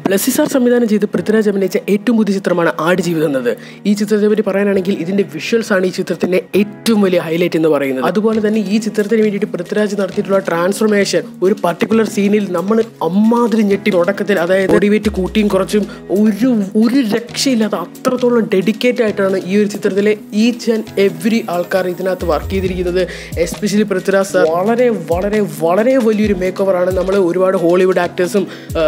Blessy sir സംവിധാനം ചെയ്ത് പൃഥ്വിരാജ് അഭിനയിച്ച ഏറ്റവും പുതിയ ചിത്രമാണ് ആടുജീവിതം എന്നത് ഈ ചിത്രത്തെ പറ്റി പറയാനാണെങ്കിൽ ഇതിന്റെ വിഷ്വൽസ് ആണ് ഈ ചിത്രത്തിന്റെ ഏറ്റവും വലിയ ഹൈലൈറ്റ് എന്ന് പറയുന്നത് അതുപോലെ തന്നെ ഈ ചിത്രത്തിന് വേണ്ടിയിട്ട് പൃഥ്വിരാജ് നടത്തിയിട്ടുള്ള ട്രാൻസ്ഫോർമേഷൻ ഒരു പർട്ടിക്കുലർ സീനിൽ നമ്മൾ അമ്മാതിരി ഞെട്ടി തുടക്കത്തിൽ അതായത് ബോഡി വെയിറ്റ് കൂട്ടിയും കുറച്ചും ഒരു ഒരു രക്ഷയില്ലാത്ത അത്രത്തോളം ഡെഡിക്കേറ്റ് ആയിട്ടാണ് ഈ ഒരു ചിത്രത്തിലെ ഈച്ച് ആൻഡ് എവറി ആൾക്കാർ ഇതിനകത്ത് വർക്ക് ചെയ്തിരിക്കുന്നത് എസ്പെഷ്യലി പൃഥ്വിരാജ് സാർ വളരെ വളരെ വളരെ വലിയൊരു മേക്ക് ഓവർ ആണ് നമ്മൾ ഒരുപാട് ഹോളിവുഡ് ആക്ടേഴ്സും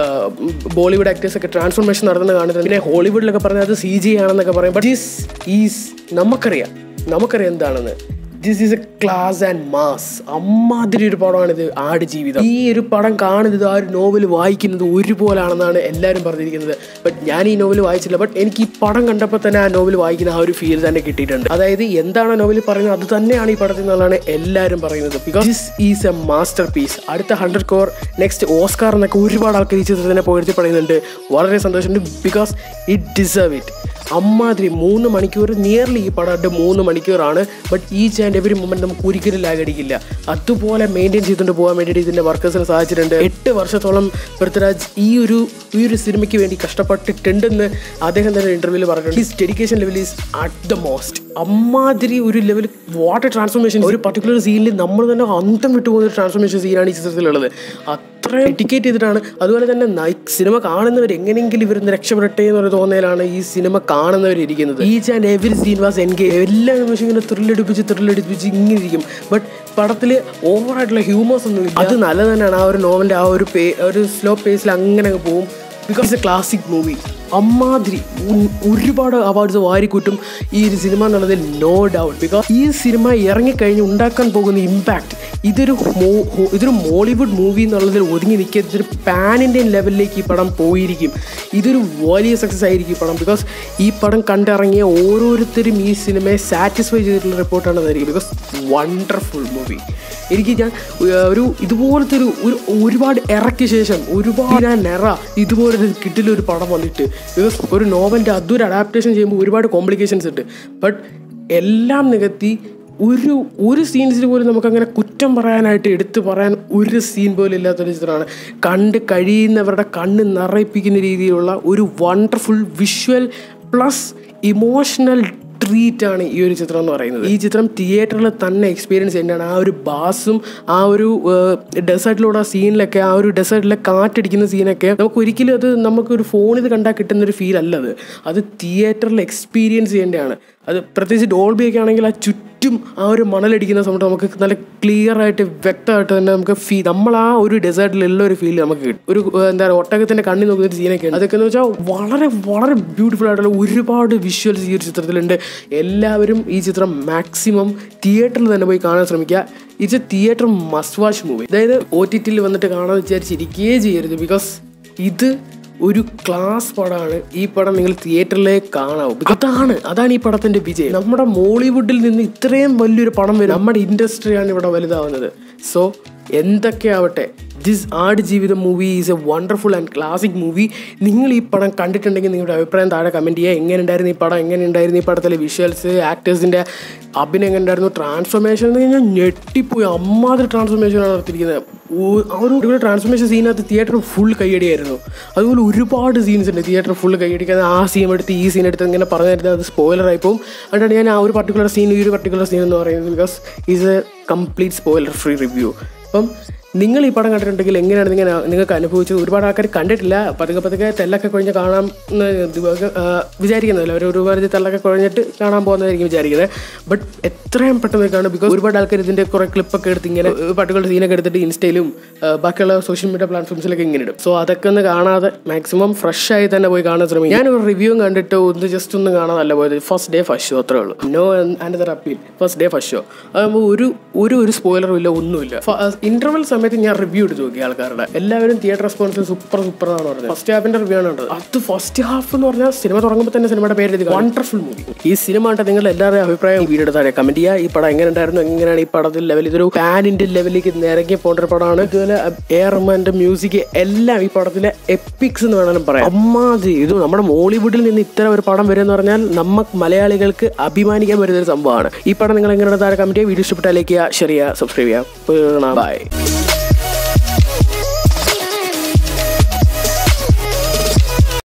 ബോളിവുഡ് ആക്ടേഴ്സ് ഒക്കെ ട്രാൻസ്ഫോർമേഷൻ നടന്നത് കാണുന്നത് പിന്നെ ഹോളിവുഡിലൊക്കെ പറഞ്ഞാൽ അത് സി ജി ആണെന്നൊക്കെ പറയും ബട്ട് ദിസ് ഈസ് നമുക്കറിയാം നമുക്കറിയാം എന്താണെന്ന് this is a class and mass അമ്മാതിരി ഒരു പടമാണിത് ആട് ജീവിതം ഈ ഒരു പടം കാണുന്നത് ആ ഒരു നോവൽ വായിക്കുന്നത് ഒരുപോലാണെന്നാണ് എല്ലാവരും പറഞ്ഞിരിക്കുന്നത് ബട്ട് ഞാൻ ഈ നോവൽ വായിച്ചില്ല ബട്ട് എനിക്ക് ഈ പടം കണ്ടപ്പോൾ തന്നെ ആ നോവൽ വായിക്കുന്ന ആ ഒരു ഫീൽ തന്നെ കിട്ടിയിട്ടുണ്ട് അതായത് എന്താണ് നോവൽ പറയുന്നത് അത് തന്നെയാണ് ഈ പടത്തിൽ നിന്നുള്ളതാണ് എല്ലാവരും പറയുന്നത് because this is a masterpiece അടുത്ത ഹൺഡ്രഡ് കോർ നെക്സ്റ്റ് ഓസ്കാർ എന്നൊക്കെ ഒരുപാട് ആൾക്കാർ ഈ ചിത്രത്തിനെ പുകഴ്ത്തി പറയുന്നുണ്ട് വളരെ സന്തോഷമുണ്ട് ബിക്കോസ് ഇറ്റ് ഡിസേർവ് ഇറ്റ് അമ്മാതിരി മൂന്ന് മണിക്കൂർ നിയർലി ഈ പടമായിട്ട് മൂന്ന് മണിക്കൂറാണ് but each and every moment നമുക്ക് ഒരിക്കലും ലാഗ് അടിക്കില്ല അതുപോലെ മെയിൻറ്റെയിൻ ചെയ്തുകൊണ്ട് പോകാൻ വേണ്ടിയിട്ട് ഇതിൻ്റെ വർക്കേഴ്സിന് സാധിച്ചിട്ടുണ്ട് എട്ട് വർഷത്തോളം പൃഥ്വിരാജ് ഈ ഒരു ഈ ഒരു സിനിമയ്ക്ക് വേണ്ടി കഷ്ടപ്പെട്ടിട്ടുണ്ടെന്ന് അദ്ദേഹം തന്നെ ഇന്റർവ്യൂവിൽ പറഞ്ഞിട്ടുണ്ട് his dedication level is at the most അമ്മാതിരി ഒരു ലെവൽ വാട്ടർ ട്രാൻസ്ഫോർമേഷൻ ഒരു പർട്ടിക്കുലർ സീനിൽ നമ്മൾ തന്നെ അന്തം വിട്ടുപോകുന്ന ഒരു ട്രാൻസ്ഫോർമേഷൻ സീനാണ് ഈ ചിത്രത്തിലുള്ളത് അത്ര ഡെഡിക്കേറ്റ് ചെയ്തിട്ടാണ് അതുപോലെ തന്നെ നൈ- സിനിമ കാണുന്നവർ എങ്ങനെയെങ്കിലും ഇവരുന്ന് രക്ഷപ്പെടട്ടെ എന്നൊരു തോന്നലാണ് ഈ സിനിമ കാണുന്നവർ ഇരിക്കുന്നത് each and every scene was engage എല്ലാ നിമിഷം ഇങ്ങനെ ത്രില്ലടിപ്പിച്ച് ത്രില്ലടിപ്പിച്ച് ഇങ്ങനെ ഇരിക്കും ബട്ട് പടത്തിൽ ഓവറായിട്ടുള്ള ഹ്യൂമേഴ്സ് ഒന്നും ഇല്ല അത് നല്ല തന്നെയാണ് ആ ഒരു നോവലിൻ്റെ ആ ഒരു പേ ഒരു സ്ലോ പേസിൽ അങ്ങനെ അങ്ങ് പോകും ബിക്കോസ് എ ക്ലാസിക് മൂവി അമ്മാതിരി ഉ- ഒരുപാട് അവാർഡ്സ് വാരിക്കൂട്ടും ഈ ഒരു സിനിമ എന്നുള്ളതിൽ നോ ഡൗട്ട് ബിക്കോസ് ഈ സിനിമ ഇറങ്ങിക്കഴിഞ്ഞ് ഉണ്ടാക്കാൻ പോകുന്ന ഇമ്പാക്റ്റ് ഇതൊരു മോ- ഹോ- ഇതൊരു മോളിവുഡ് മൂവി എന്നുള്ളതിൽ ഒതുങ്ങി നിൽക്കുക ഇതൊരു പാൻ ഇന്ത്യൻ ലെവലിലേക്ക് ഈ പടം പോയിരിക്കും ഇതൊരു വലിയ സക്സസ് ആയിരിക്കും ഈ പടം ബിക്കോസ് ഈ പടം കണ്ടിറങ്ങിയ ഓരോരുത്തരും ഈ സിനിമയെ സാറ്റിസ്ഫൈ ചെയ്തിട്ടുള്ള റിപ്പോർട്ടാണ് അതായിരിക്കും ബിക്കോസ് വണ്ടർഫുൾ മൂവി എനിക്ക് ഞാൻ ഏർ, ഒരു ഇതുപോലത്തെ ഒരു ഒരു ഒരുപാട് ഇറക്കിയ ശേഷം ഒരുപാട് ഞാൻ നിറ ഇതുപോലൊരു കിട്ടില്ല ഒരു പടം വന്നിട്ട് ബിക്കോസ് ഒരു നോവലിൻ്റെ അതൊരു അഡാപ്റ്റേഷൻ ചെയ്യുമ്പോൾ ഒരുപാട് കോംപ്ലിക്കേഷൻസ് ഉണ്ട് ബട്ട് എല്ലാം നികത്തി ഒരു ഒരു സീൻസിൽ പോലും നമുക്കങ്ങനെ കുറ്റം പറയാനായിട്ട് എടുത്തു പറയാൻ ഒരു സീൻ പോലും ഇല്ലാത്തൊരു ചിത്രമാണ് കണ്ട് കഴിയുന്നവരുടെ കണ്ണ് നിറയിപ്പിക്കുന്ന രീതിയിലുള്ള ഒരു wonderful visual plus emotional treat ആണ് ഈ ഒരു ചിത്രം എന്ന് പറയുന്നത് ഈ ചിത്രം തിയേറ്ററിൽ തന്നെ എക്സ്പീരിയൻസ് ചെയ്യേണ്ടതാണ് ആ ഒരു ബാസും ആ ഒരു ഡെസേർട്ടിലൂടെ സീനിലൊക്കെ ആ ഒരു ഡെസേർട്ടിലെ കാറ്റടിക്കുന്ന സീനൊക്കെ നമുക്ക് ഒരിക്കലും അത് നമുക്ക് ഒരു ഫോണിൽ കണ്ടാൽ കിട്ടുന്ന ഒരു ഫീൽ അല്ലത് അത് തിയേറ്ററിൽ എക്സ്പീരിയൻസ് ചെയ്യേണ്ടതാണ് അത് പ്രത്യേകിച്ച് ഡോൾബി ഒക്കെ ആണെങ്കിൽ ആ ചുറ്റും ആ ഒരു മണലടിക്കുന്ന സമയത്ത് നമുക്ക് നല്ല ക്ലിയർ ആയിട്ട് വ്യക്തമായിട്ട് തന്നെ നമുക്ക് ഫീൽ നമ്മൾ ആ ഒരു ഡെസേർട്ടിലുള്ള ഒരു ഫീൽ നമുക്ക് കിട്ടും ഒരു ഏർ, എന്താ പറയുക ഒട്ടകത്തിന്റെ കണ്ണി നോക്കുന്ന ഒരു സീനൊക്കെ ഉണ്ട് അതൊക്കെ എന്ന് വെച്ചാൽ വളരെ വളരെ ബ്യൂട്ടിഫുൾ ആയിട്ടുള്ള ഒരുപാട് വിഷ്വൽസ് ഈ ഒരു ചിത്രത്തിലുണ്ട് എല്ലാവരും ഈ ചിത്രം മാക്സിമം തിയേറ്ററിൽ തന്നെ പോയി കാണാൻ ശ്രമിക്കുക it's a theatre must watch movie അതായത് ഒ ടി ടിയിൽ വന്നിട്ട് കാണാൻ വിചാരിച്ചിരിക്കുകയേ ചെയ്യരുത് ബിക്കോസ് ഇത് ഒരു ക്ലാസ് പടമാണ് ഈ പടം നിങ്ങൾ തിയേറ്ററിലേ കാണാവൂ അതാണ് അതാണ് ഈ പടത്തിന്റെ വിജയം നമ്മുടെ മോളിവുഡിൽ നിന്ന് ഇത്രയും വലിയൊരു പടം വരും നമ്മുടെ ഇൻഡസ്ട്രിയാണ് ഇവിടെ വലുതാവുന്നത് so എന്തൊക്കെയാവട്ടെ this Aadujeevitham movie is a wonderful and classic movie നിങ്ങൾ ഈ പടം കണ്ടിട്ടുണ്ടെങ്കിൽ നിങ്ങളുടെ അഭിപ്രായം താഴെ കമൻറ്റ് ചെയ്യുക എങ്ങനെ ഉണ്ടായിരുന്നു ഈ പടം എങ്ങനെ ഉണ്ടായിരുന്നു ഈ പടത്തിലെ വിഷ്വൽസ് ആക്ടേഴ്സിൻ്റെ അഭിനയം എങ്ങനെ ഉണ്ടായിരുന്നു ട്രാൻസ്ഫോർമേഷൻ എന്ന് കഴിഞ്ഞാൽ ഞെട്ടിപ്പോയി അമ്മാതിരി ട്രാൻസ്ഫോർമേഷനാണ് നടത്തിയിരിക്കുന്നത് ഓ- ആ ഒരു ഒരു ട്രാൻസ്ഫോർമേഷൻ സീനകത്ത് തിയേറ്റർ ഫുൾ കൈയടിയായിരുന്നു അതുപോലെ ഒരുപാട് സീൻസ് ഉണ്ട് തിയേറ്റർ ഫുൾ കൈയടിക്കാൻ ആ സീൻ എടുത്ത് ഈ സീൻ എടുത്ത് ഇങ്ങനെ പറഞ്ഞു തരുന്നത് അത് സ്പോയിലർ ആയി പോകും അതുകൊണ്ടാണ് ഞാൻ ആ ഒരു പർട്ടിക്കുലർ സീൻ ഈ ഒരു പർട്ടിക്കുലർ സീൻ എന്ന് പറയുന്നത് because is a complete spoiler free review അപ്പം നിങ്ങൾ ഈ പടം കണ്ടിട്ടുണ്ടെങ്കിൽ എങ്ങനെയാണ് നിങ്ങൾ നിങ്ങൾക്ക് അനുഭവിച്ചത് ഒരുപാട് ആൾക്കാർ കണ്ടിട്ടില്ല പതുക്കെ പതുക്കെ തെല്ലൊക്കെ കുഴഞ്ഞ് കാണാം എന്ന് ഇതുപോലെ, ആ, വിചാരിക്കുന്നില്ല അവർ ഒരുപാട് തെല്ലൊക്കെ കുഴഞ്ഞിട്ട് കാണാൻ പോകുന്നതായിരിക്കും വിചാരിക്കുന്നത് ബട്ട് എത്രയും പെട്ടെന്ന് കാണും ബിക്കോസ് ഒരുപാട് ആൾക്കാർ ഇതിൻ്റെ കുറേ ക്ലിപ്പൊക്കെ എടുത്ത് ഇങ്ങനെ പർട്ടിക്കുലർ സീനൊക്കെ എടുത്തിട്ട് ഇൻസ്റ്റയിലും ആ, ബാക്കിയുള്ള സോഷ്യൽ മീഡിയ പ്ലാറ്റ്ഫോംസിലൊക്കെ ഇങ്ങനെ ഇടും സോ അതൊക്കെ ഒന്ന് കാണാതെ മാക്സിമം ഫ്രഷ് ആയി തന്നെ പോയി കാണാൻ ശ്രമിക്കും ഞാനൊരു റിവ്യൂ കണ്ടിട്ട് ഒന്ന് ജസ്റ്റ് ഒന്ന് കാണാനല്ല പോയത് ഫസ്റ്റ് ഡേ ഫസ്റ്റ് ഷോ അത്രേ ഉള്ളൂ no another appeal first day first show അതാകുമ്പോൾ ഒരു ഒരു ഒരു സ്പോയിലറും ഇല്ല ഒന്നുമില്ല ഇന്റർവെൽ സമയത്ത് ഞാൻ റിവ്യൂ എടുത്ത് നോക്കി ആൾക്കാരുടെ എല്ലാവരും തിയേറ്റർ റെസ്പോൺസിൽ സൂപ്പർ സൂപ്പർ എന്നാണ് പറഞ്ഞത് ഫസ്റ്റ് ഹാഫിന്റെ റിവ്യൂ ആണ് കണ്ടത് അത് ഫസ്റ്റ് ഹാഫ് എന്ന് പറഞ്ഞാൽ സിനിമ തുടങ്ങുമ്പോൾ തന്നെ സിനിമയുടെ പേര് എഴുതി വണ്ടർഫുൾ മൂവി ഈ സിനിമ കണ്ട നിങ്ങൾ എല്ലാവരുടെയും അഭിപ്രായം ഈ വീഡിയോ താഴെ കമന്റ് ചെയ്യുക ഈ പടം എങ്ങനെ ഉണ്ടായിരുന്നു എങ്ങനെയാണ് ഈ പടത്തിൽ ലെവൽ ഇതൊരു പാൻ ഇന്ത്യൻ ലെവലിലേക്ക് നിരങ്ങി പോകേണ്ട ഒരു പടമാണ് ഇതുപോലെ എ റഹ്മാന്റെ മ്യൂസിക് എല്ലാം ഈ പടത്തിലെ എപ്പിക്സ് എന്ന് വേണമെങ്കിലും പറയാം അമ്മാതി ഇത് നമ്മുടെ മോളിവുഡിൽ നിന്ന് ഇത്തരം ഒരു പടം വരും എന്ന് പറഞ്ഞാൽ നമുക്ക് മലയാളികൾക്ക് അഭിമാനിക്കാൻ പറ്റുന്ന ഒരു സംഭവമാണ് ഈ പടം നിങ്ങൾ എങ്ങനെയാണ് താഴെ കമന്റ് ചെയ്യുക വീഡിയോ ഇഷ്ടപ്പെട്ടാൽ ലൈക്ക് ചെയ്യുക ഷെയർ ചെയ്യുക സബ്സ്ക്രൈബ് ചെയ്യുക ബൈ